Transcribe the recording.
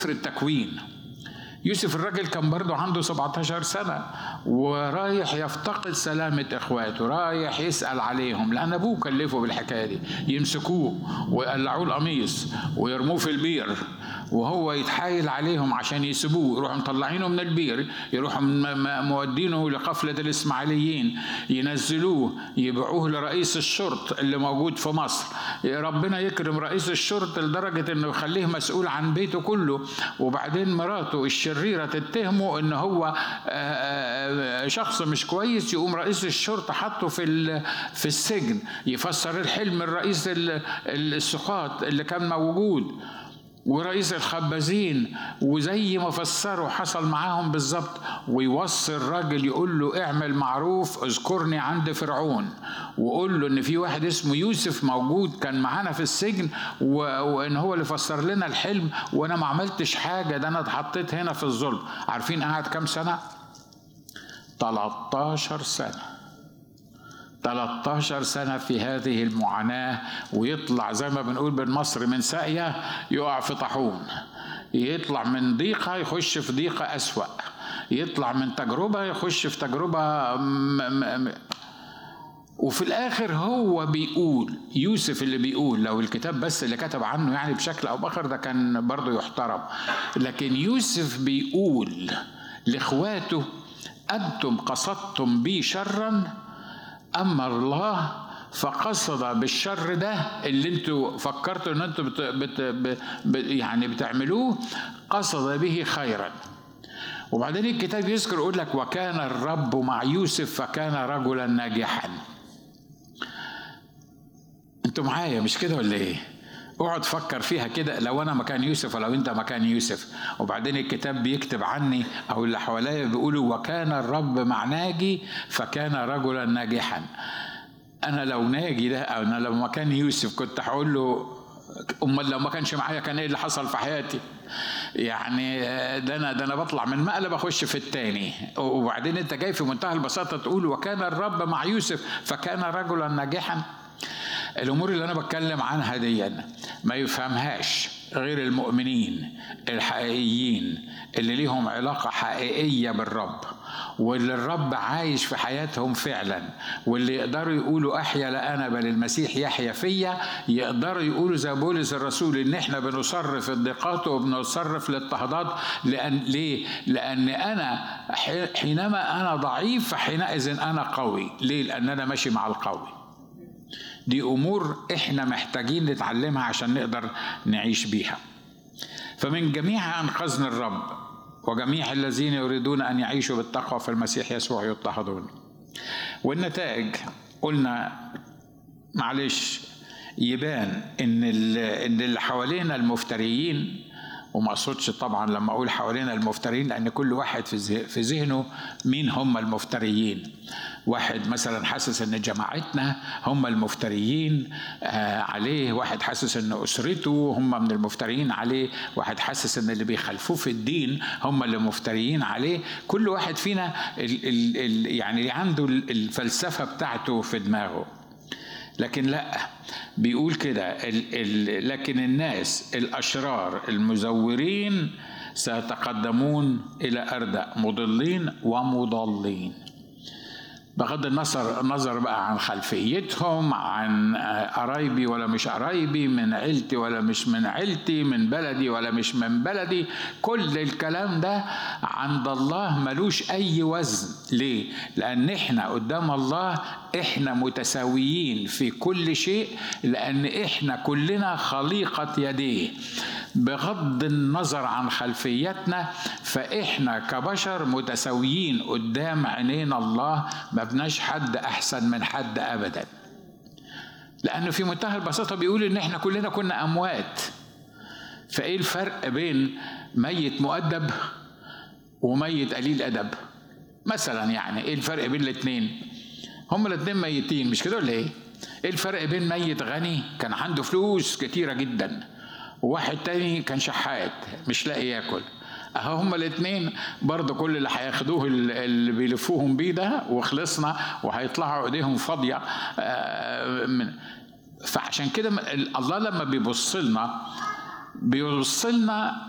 التكوين يوسف الراجل كان برضه عنده 17 سنة ورايح يفتقد سلامة إخواته رايح يسأل عليهم لأن أبوه كلفه بالحكاية دي يمسكوه ويقلعوه القميص ويرموه في البير وهو يتحايل عليهم عشان يسيبوه يروحوا مطلعينه من البير يروحوا مودينه لقفلة الإسماعيليين ينزلوه يبيعوه لرئيس الشرط اللي موجود في مصر ربنا يكرم رئيس الشرط لدرجة إنه يخليه مسؤول عن بيته كله وبعدين مراته الشريرة تتهمه إن هو شخص مش كويس يقوم رئيس الشرطة حطه في في السجن يفسر الحلم الرئيس السقاط اللي كان موجود ورئيس الخبازين وزي ما فسروا حصل معاهم بالظبط ويوصي الراجل يقول له اعمل معروف اذكرني عند فرعون وقول له ان في واحد اسمه يوسف موجود كان معانا في السجن وان هو اللي فسر لنا الحلم وانا ما عملتش حاجه ده انا اتحطيت هنا في الظلم عارفين قعد كام سنه 13 سنه 13 سنة في هذه المعاناة ويطلع زي ما بنقول بالمصري من ساقية يقع في طاحون يطلع من ضيقة يخش في ضيقة أسوأ يطلع من تجربة يخش في تجربة م- م- وفي الآخر هو بيقول يوسف اللي بيقول لو الكتاب بس اللي كتب عنه يعني بشكل أو بآخر ده كان برضه يحترم لكن يوسف بيقول لإخواته أنتم قصدتم بي شرًا اما الله فقصد بالشر ده اللي انتوا فكرتوا ان انتوا بت بت بت يعني بتعملوه قصد به خيرا وبعدين الكتاب يذكر يقول لك وكان الرب مع يوسف فكان رجلا ناجحا انتوا معايا مش كده ولا ايه اقعد فكر فيها كده لو انا مكان يوسف ولو انت مكان يوسف وبعدين الكتاب بيكتب عني او اللي حواليا بيقولوا وكان الرب مع ناجي فكان رجلا ناجحا انا لو ناجي ده او انا لو مكان يوسف كنت هقول له امال لو ما كانش معايا كان ايه اللي حصل في حياتي يعني ده انا ده انا بطلع من مقلب اخش في التاني وبعدين انت جاي في منتهى البساطه تقول وكان الرب مع يوسف فكان رجلا ناجحا الامور اللي انا بتكلم عنها دي ما يفهمهاش غير المؤمنين الحقيقيين اللي ليهم علاقه حقيقيه بالرب واللي الرب عايش في حياتهم فعلا واللي يقدروا يقولوا احيا لا انا بل المسيح يحيا فيا يقدروا يقولوا زي بولس الرسول ان احنا بنصرف الضيقات وبنصرف الاضطهادات لان ليه؟ لان انا حينما انا ضعيف فحينئذ انا قوي، ليه؟ لان انا ماشي مع القوي. دي امور احنا محتاجين نتعلمها عشان نقدر نعيش بيها فمن جميع انقذنا الرب وجميع الذين يريدون ان يعيشوا بالتقوى في المسيح يسوع يضطهدون والنتائج قلنا معلش يبان ان ان اللي حوالينا المفتريين وما اقصدش طبعا لما اقول حوالينا المفترين لان كل واحد في ذهنه مين هم المفتريين واحد مثلا حاسس ان جماعتنا هم المفتريين عليه واحد حاسس ان اسرته هم من المفتريين عليه واحد حاسس ان اللي بيخالفوه في الدين هم اللي مفتريين عليه كل واحد فينا ال ال ال يعني عنده الفلسفه بتاعته في دماغه لكن لا بيقول كده لكن الناس الاشرار المزورين سيتقدمون الى اردأ مضلين ومضلين بغض النظر النظر بقى عن خلفيتهم عن قرايبي ولا مش قرايبي من عيلتي ولا مش من عيلتي من بلدي ولا مش من بلدي كل الكلام ده عند الله ملوش اي وزن ليه لان احنا قدام الله احنا متساويين في كل شيء لان احنا كلنا خليقه يديه بغض النظر عن خلفيتنا فاحنا كبشر متساويين قدام عينين الله ما بناش حد احسن من حد ابدا لانه في منتهى البساطه بيقول ان احنا كلنا كنا اموات فايه الفرق بين ميت مؤدب وميت قليل ادب مثلا يعني ايه الفرق بين الاثنين هما الاثنين ميتين مش كده ولا ايه ايه الفرق بين ميت غني كان عنده فلوس كتيره جدا وواحد تاني كان شحات مش لاقي ياكل اهو هما الاثنين برضه كل اللي هياخدوه اللي بيلفوهم بيه ده وخلصنا وهيطلعوا ايديهم فاضيه من فعشان كده الله لما بيبص لنا بيبص لنا